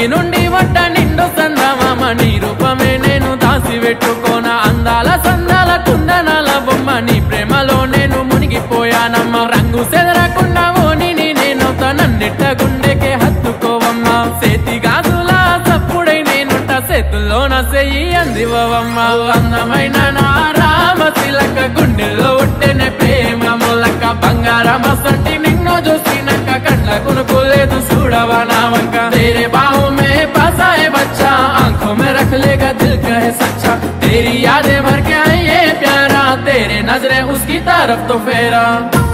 నుండి వడ్డ నిండు సందమామ నీ రూపమే నేను దాసి పెట్టుకోన అందాల సందాల కుందనాల బొమ్మ నీ ప్రేమలో నేను మునిగిపోయానమ్మ రంగు సెదరకుండా ఓని నేను నన్నిట్ట గుండెకే హత్తుకోవమ్మ చేతి గాజుల సప్పుడై నేనుంట చేతుల్లోన చెయ్యి అందివమ్మ అందమైన నా రామ తిలక గుండెల్లో ఉట్టెనే ప్రేమ మొలక బంగారం అసంటి నిన్ను చూసినాక కళ్ళ కొనుకోలేదు చూడవా నా వంక तेरे बाहों में बसाए बच्चा आंखों में रख लेगा दिल कहे सच्चा तेरी यादें भर के आई ये प्यारा तेरे नजरें उसकी तरफ तो फेरा